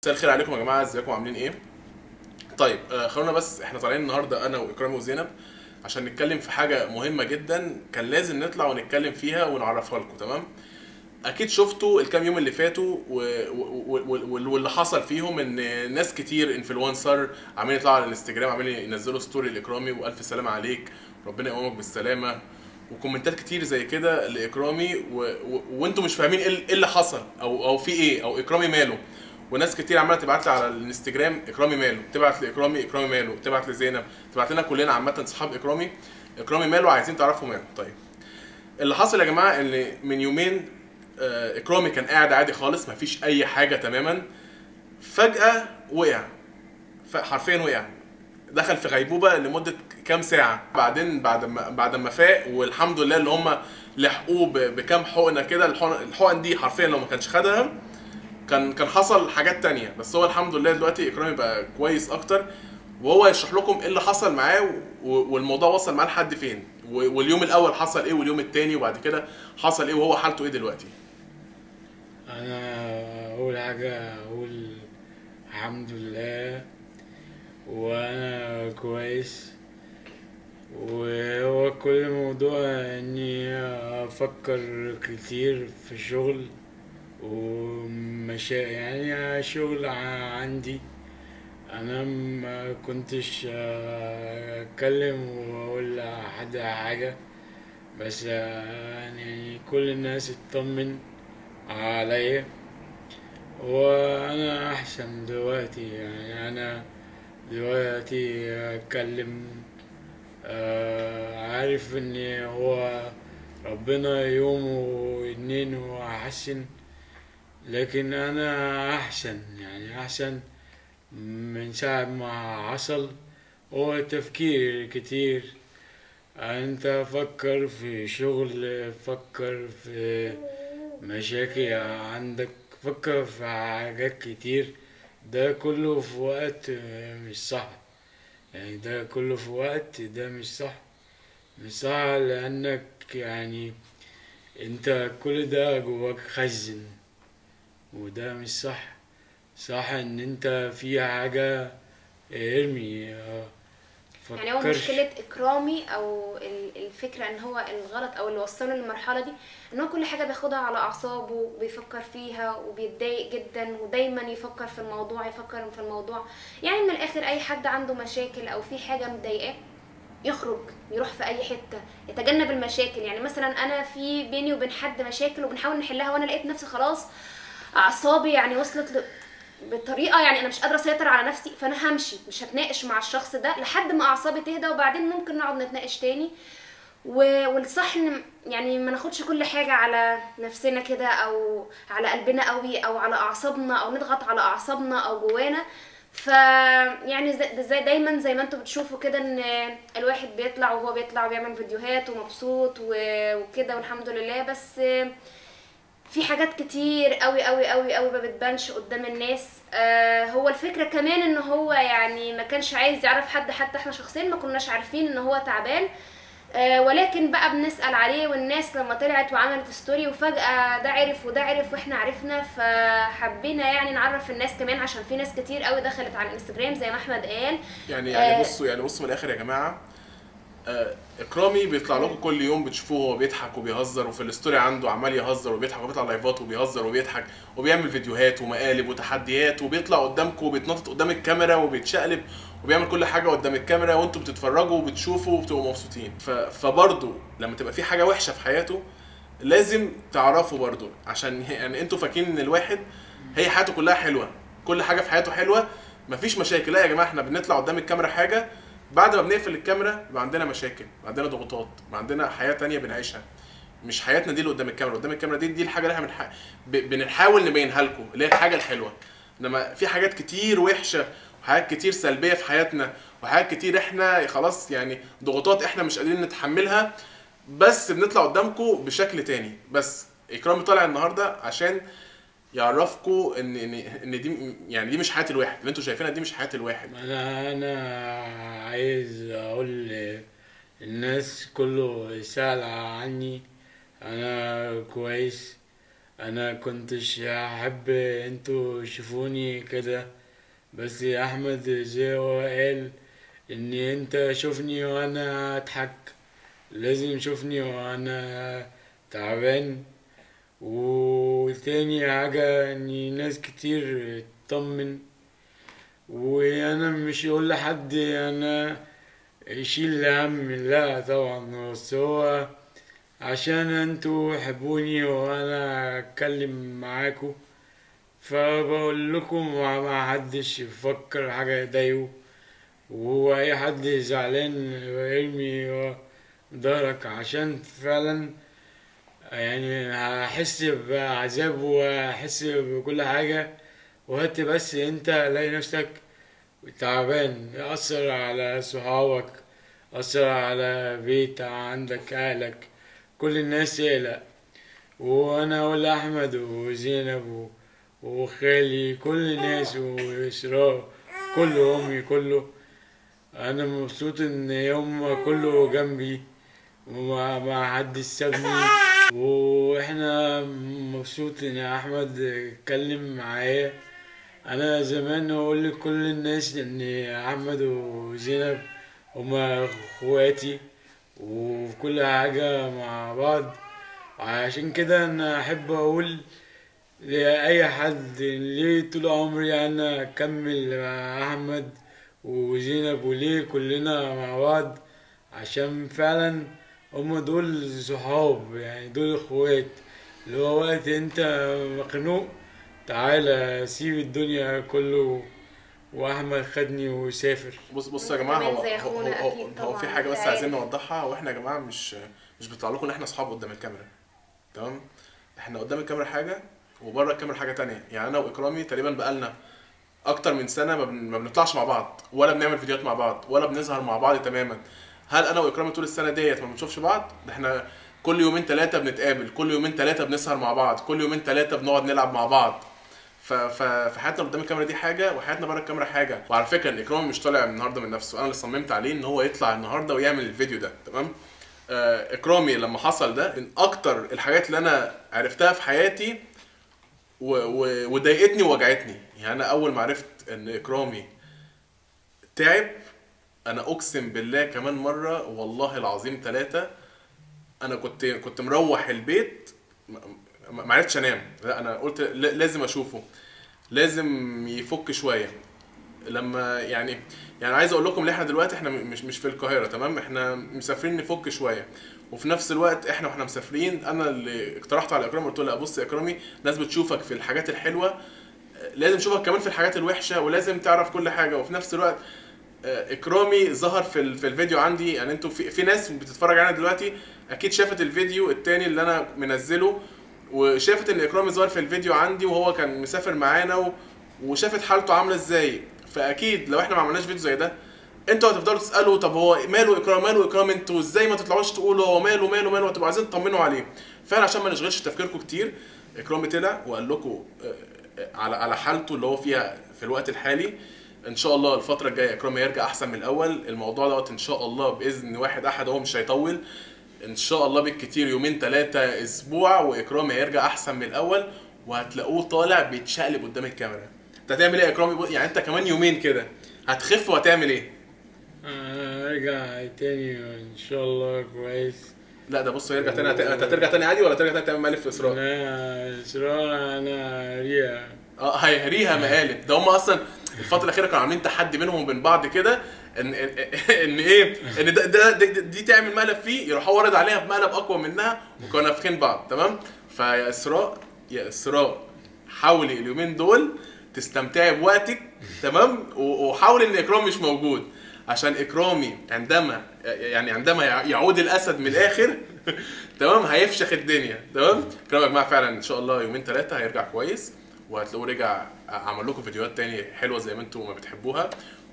مساء الخير عليكم يا جماعه ازيكم عاملين ايه طيب آه خلونا بس احنا طالعين النهارده انا واكرامي وزينب عشان نتكلم في حاجه مهمه جدا كان لازم نطلع ونتكلم فيها ونعرفها لكم تمام اكيد شفتوا الكام يوم اللي فاتوا و... و... و... و... واللي حصل فيهم ان ناس كتير انفلونسر عمالين يطلعوا على الانستجرام عمالين ينزلوا ستوري لاكرامي والف سلامه عليك ربنا يقومك بالسلامه وكومنتات كتير زي كده لاكرامي و... و... وانتوا مش فاهمين ايه إيه اللي حصل او او في ايه او اكرامي ماله وناس كتير عماله تبعت لي على الانستجرام اكرامي ماله تبعت لاكرامي اكرامي ماله تبعت لزينب تبعت لنا كلنا عامه اصحاب اكرامي اكرامي ماله عايزين تعرفوا ماله طيب اللي حصل يا جماعه ان من يومين آه، اكرامي كان قاعد عادي خالص مفيش اي حاجه تماما فجاه وقع ف- حرفيا وقع دخل في غيبوبه لمده كام ساعه بعدين بعد ما بعد ما فاق والحمد لله اللي هم لحقوه ب- بكام حقنه كده الحقن الحقن دي حرفيا لو ما كانش خدها كان كان حصل حاجات تانية بس هو الحمد لله دلوقتي اكرامي بقى كويس اكتر وهو يشرح لكم ايه اللي حصل معاه و- والموضوع وصل معاه لحد فين و- واليوم الاول حصل ايه واليوم التاني وبعد كده حصل ايه وهو حالته ايه دلوقتي انا اول حاجه اقول الحمد لله وانا كويس وهو كل موضوع اني افكر كتير في الشغل ومشا يعني شغل ع- عندي انا ما كنتش اتكلم واقول لحد حاجه بس يعني كل الناس اطمن عليا وانا احسن دلوقتي يعني انا دلوقتي اتكلم آه، عارف ان هو ربنا يوم واتنين واحسن لكن انا احسن يعني احسن من ساعة ما حصل هو تفكير كتير انت فكر في شغل فكر في مشاكل عندك فكر في حاجات كتير ده كله في وقت مش صح يعني ده كله في وقت ده مش صح مش صح لأنك يعني انت كل ده جواك خزن وده مش صح صح ان انت في حاجة ارمي اه، يعني هو فكرش. مشكلة إكرامي أو ال- الفكرة إن هو الغلط أو اللي وصله للمرحلة دي إن هو كل حاجة بياخدها على أعصابه وبيفكر فيها وبيتضايق جدا ودايما يفكر في الموضوع يفكر في الموضوع يعني من الآخر أي حد عنده مشاكل أو في حاجة مضايقاه يخرج يروح في اي حته يتجنب المشاكل يعني مثلا انا في بيني وبين حد مشاكل وبنحاول نحلها وانا لقيت نفسي خلاص اعصابي يعني وصلت ل... بطريقه يعني انا مش قادره اسيطر على نفسي فانا همشي مش هتناقش مع الشخص ده لحد ما اعصابي تهدى وبعدين ممكن نقعد نتناقش تاني و... والصح ان يعني ما ناخدش كل حاجه على نفسنا كده او على قلبنا قوي او على اعصابنا او نضغط على اعصابنا او جوانا ف يعني زي, زي دايما زي ما انتم بتشوفوا كده ان الواحد بيطلع وهو بيطلع وبيعمل فيديوهات ومبسوط و- وكده والحمد لله بس في حاجات كتير قوي قوي قوي قوي ما بتبانش قدام الناس آه هو الفكره كمان ان هو يعني ما كانش عايز يعرف حد حتى احنا شخصيا ما كناش عارفين ان هو تعبان آه ولكن بقى بنسال عليه والناس لما طلعت وعملت ستوري وفجاه ده عرف وده عرف واحنا عرفنا فحبينا يعني نعرف الناس كمان عشان في ناس كتير قوي دخلت على الانستجرام زي ما احمد قال يعني يعني آه. بصوا يعني بصوا من الاخر يا جماعه آه، اكرامي بيطلع لكم كل يوم بتشوفوه وهو بيضحك وبيهزر وفي الستوري عنده عمال يهزر وبيضحك وبيطلع لايفات وبيهزر وبيضحك وبيعمل فيديوهات ومقالب وتحديات وبيطلع قدامكم وبيتنطط قدام الكاميرا وبيتشقلب وبيعمل كل حاجه قدام الكاميرا وانتوا بتتفرجوا وبتشوفوا وبتبقوا مبسوطين ف... فبرضه لما تبقى في حاجه وحشه في حياته لازم تعرفوا برضه عشان يعني انتوا فاكرين ان الواحد هي حياته كلها حلوه كل حاجه في حياته حلوه مفيش مشاكل لا يا جماعه احنا بنطلع قدام الكاميرا حاجه بعد ما بنقفل الكاميرا يبقى عندنا مشاكل يبقى عندنا ضغوطات يبقى عندنا حياه تانية بنعيشها مش حياتنا دي اللي قدام الكاميرا قدام الكاميرا دي دي الحاجه اللي احنا بنح... ب... بنحاول نبينها لكم اللي هي الحاجه الحلوه انما في حاجات كتير وحشه وحاجات كتير سلبيه في حياتنا وحاجات كتير احنا خلاص يعني ضغوطات احنا مش قادرين نتحملها بس بنطلع قدامكم بشكل تاني بس اكرامي طالع النهارده عشان يعرفكم ان ان ان دي يعني دي مش حياه الواحد اللي انتوا شايفينها دي مش حياه الواحد انا انا عايز اقول الناس كله يسأل عني انا كويس انا كنتش احب انتوا تشوفوني كده بس احمد زي هو قال ان انت شوفني وانا اضحك لازم تشوفني وانا تعبان وتاني حاجة ان ناس كتير تطمن وانا مش اقول لحد انا يشيل هم لا طبعا بس هو عشان انتوا حبوني وانا اتكلم معاكم فبقول لكم ما ما حدش يفكر حاجة يضايقه وهو اي حد زعلان ارمي ظهرك عشان فعلا يعني هحس بعذاب وهحس بكل حاجة وقت بس انت لاقي نفسك تعبان أثر على صحابك أثر على بيت عندك أهلك كل الناس يقلق وأنا أقول لأحمد وزينب و- وخالي كل الناس وإسراء كله أمي كله أنا مبسوط إن يوم كله جنبي وما ما حد سابني واحنا مبسوط ان احمد اتكلم معايا انا زمان اقول لكل الناس ان احمد وزينب هما اخواتي وفي كل حاجة مع بعض عشان كده انا احب اقول لأي حد ليه طول عمري انا اكمل مع احمد وزينب وليه كلنا مع بعض عشان فعلا هما دول صحاب يعني دول اخوات اللي هو وقت انت مخنوق تعالى سيب الدنيا كله واحمد خدني وسافر بص بصوا يا جماعه هو كمان زي هو, أخونا هو, أكيد هو في طبعاً، حاجه بس في عايزين عيلة. نوضحها واحنا يا جماعه مش مش بيطلع لكم ان احنا اصحاب قدام الكاميرا تمام احنا قدام الكاميرا حاجه وبره الكاميرا حاجه تانية يعني انا واكرامي تقريبا بقالنا اكتر من سنه ما, بن... ما بنطلعش مع بعض ولا بنعمل فيديوهات مع بعض ولا بنظهر مع بعض تماما هل انا واكرامي طول السنه ديت ما بنشوفش بعض ده احنا كل يومين ثلاثه بنتقابل كل يومين ثلاثه بنسهر مع بعض كل يومين ثلاثه بنقعد نلعب مع بعض ف... ف... فحياتنا قدام الكاميرا دي حاجه وحياتنا بره الكاميرا حاجه وعلى فكره ان اكرامي مش طالع النهارده من نفسه انا اللي صممت عليه ان هو يطلع النهارده ويعمل الفيديو ده تمام آه اكرامي لما حصل ده من اكتر الحاجات اللي انا عرفتها في حياتي و... و... وضايقتني ووجعتني يعني انا اول ما عرفت ان اكرامي تعب انا اقسم بالله كمان مره والله العظيم ثلاثه انا كنت كنت مروح البيت ما- ما ما عرفتش انام لا انا قلت ل- لازم اشوفه لازم يفك شويه لما يعني يعني عايز اقول لكم ان احنا دلوقتي احنا مش مش في القاهره تمام احنا مسافرين نفك شويه وفي نفس الوقت احنا واحنا مسافرين انا اللي اقترحت على اكرامي قلت له لا بص يا اكرامي ناس بتشوفك في الحاجات الحلوه لازم تشوفك كمان في الحاجات الوحشه ولازم تعرف كل حاجه وفي نفس الوقت آه، اكرامي ظهر في ال- في الفيديو عندي يعني انتوا في, في ناس بتتفرج علينا دلوقتي اكيد شافت الفيديو التاني اللي انا منزله وشافت ان اكرامي ظهر في الفيديو عندي وهو كان مسافر معانا و... وشافت حالته عامله ازاي فاكيد لو احنا ما عملناش فيديو زي ده انتوا هتفضلوا تسالوا طب هو ماله اكرام ماله اكرام انتوا ازاي ما تطلعوش تقولوا هو ماله ماله ماله هتبقوا عايزين تطمنوا عليه فعلا عشان ما نشغلش تفكيركم كتير اكرامي طلع وقال لكم آه، آه، على على حالته اللي هو فيها في الوقت الحالي ان شاء الله الفتره الجايه اكرامي يرجع احسن من الاول الموضوع دوت ان شاء الله باذن واحد احد هو مش هيطول ان شاء الله بالكتير يومين ثلاثه اسبوع واكرامي هيرجع احسن من الاول وهتلاقوه طالع بيتشقلب قدام الكاميرا انت هتعمل ايه يا اكرامي يعني انت كمان يومين كده هتخف وهتعمل ايه آه، ارجع تاني ان شاء الله كويس لا ده بص هيرجع تاني هت- انت هترجع تاني عادي ولا ترجع تاني تعمل مقالب في اسراء انا اسراء انا ريا اه هيهريها مقالب ده هم اصلا الفتره الاخيره كانوا عاملين تحدي بينهم وبين بعض كده ان ان, إن ايه ان ده, ده, ده دي تعمل مقلب فيه يروح هو رد عليها بمقلب اقوى منها وكانوا نافخين بعض تمام فيا اسراء يا اسراء حاولي اليومين دول تستمتعي بوقتك تمام و- وحاولي ان اكرام مش موجود عشان اكرامي عندما يعني عندما يعود الاسد من الاخر تمام هيفشخ الدنيا تمام اكرام يا جماعه فعلا ان شاء الله يومين ثلاثه هيرجع كويس وهتلاقوه رجع عمل لكم فيديوهات تاني حلوه زي ما انتم ما بتحبوها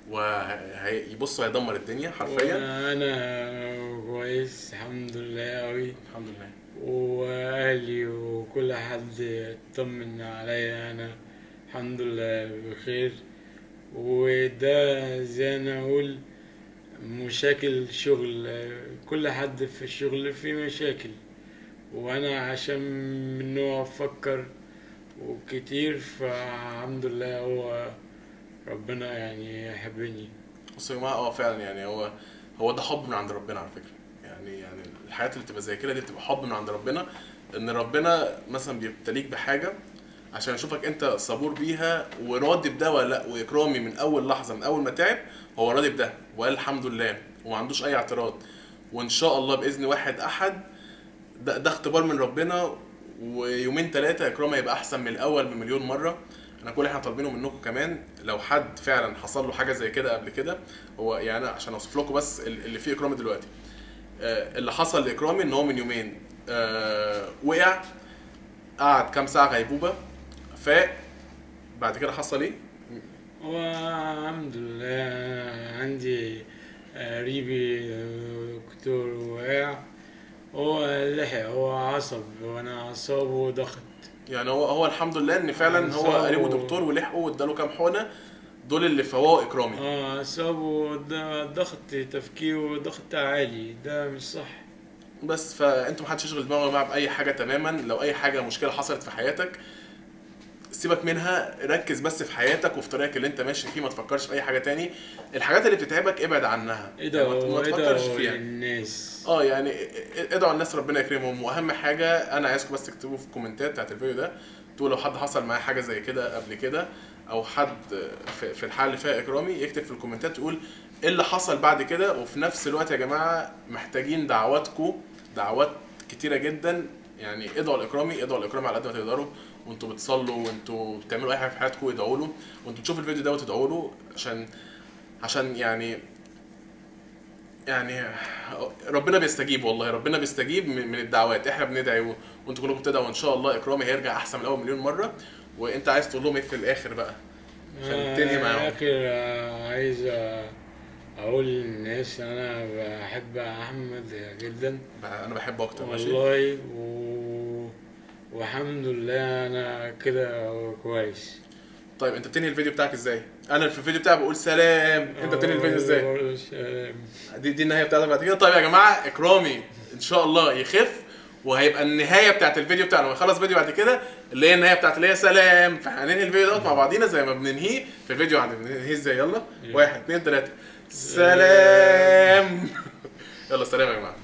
وهيبصوا هيدمر الدنيا حرفيا وانا انا كويس الحمد لله قوي الحمد لله واهلي وكل حد اطمن عليا انا الحمد لله بخير وده زي انا اقول مشاكل شغل كل حد في الشغل فيه مشاكل وانا عشان من نوع افكر وكتير فالحمد لله هو ربنا يعني يحبني بصوا يا جماعه اه فعلا يعني هو هو ده حب من عند ربنا على فكره يعني يعني الحياه اللي بتبقى زي كده دي بتبقى حب من عند ربنا ان ربنا مثلا بيبتليك بحاجه عشان يشوفك انت صبور بيها وراضي بده ولا لا واكرامي من اول لحظه من اول ما تعب هو راضي بده وقال الحمد لله وما عندوش اي اعتراض وان شاء الله باذن واحد احد ده, ده اختبار من ربنا ويومين ثلاثه اكرامي هيبقى احسن من الاول بمليون مره انا كل اللي احنا طالبينه منكم كمان لو حد فعلا حصل له حاجه زي كده قبل كده هو يعني عشان اوصف لكم بس ال- اللي فيه اكرامي دلوقتي آه، اللي حصل لاكرامي ان هو من يومين آه، وقع قعد كام ساعه غيبوبه فاق بعد كده حصل ايه؟ والحمد لله عندي قريبي دكتور واقع هو لحق هو عصب وانا اعصابه ضغط يعني هو هو الحمد لله ان فعلا هو صعب. قريبه دكتور ولحقه واداله كام حقنه دول اللي فوقوا اكرامي اه اعصابه ده ضغط تفكيره ضغط عالي ده مش صح بس فانتوا محدش يشغل دماغه معاه باي حاجه تماما لو اي حاجه مشكله حصلت في حياتك سيبك منها ركز بس في حياتك وفي طريقك اللي انت ماشي فيه ما تفكرش في اي حاجه تاني الحاجات اللي بتتعبك ابعد عنها ايه ده يعني ما- ما ايه تفكرش ده فيها للناس اه يعني ادعوا الناس ربنا يكرمهم واهم حاجه انا عايزكم بس تكتبوا في الكومنتات بتاعت الفيديو ده تقولوا لو حد حصل معاه حاجه زي كده قبل كده او حد في, في الحاله اللي فيها اكرامي يكتب في الكومنتات يقول ايه اللي حصل بعد كده وفي نفس الوقت يا جماعه محتاجين دعواتكم دعوات كتيره جدا يعني ادعوا لاكرامي ادعوا لاكرامي على قد ما تقدروا وانتوا بتصلوا وانتوا بتعملوا اي حاجه في حياتكم ادعوا له وانتوا بتشوفوا الفيديو ده وتدعوا له عشان عشان يعني يعني ربنا بيستجيب والله ربنا بيستجيب من من الدعوات احنا بندعي و- وانتوا كلكم بتدعوا وان شاء الله اكرامي هيرجع احسن من الاول مليون مره وانت عايز تقول لهم ايه في الاخر بقى عشان تنهي معاهم. اخر آه، عايز آه، اقول للناس انا بحب احمد جدا بقى انا بحبه اكتر ماشي والله و... والحمد لله انا كده كويس طيب انت بتنهي الفيديو بتاعك ازاي انا في الفيديو بتاعي بقول سلام انت بتنهي الفيديو ازاي ازاي دي دي النهايه بتاعتك بعد كده طيب يا جماعه اكرامي ان شاء الله يخف وهيبقى النهايه بتاعت الفيديو بتاعنا لما يخلص فيديو بعد كده اللي هي النهايه بتاعت اللي هي سلام فهننهي الفيديو دوت مع بعضينا زي ما بننهيه في الفيديو عندنا بننهيه ازاي يلا يلا. واحد اثنين ثلاثه سلام يلا سلام يا جماعه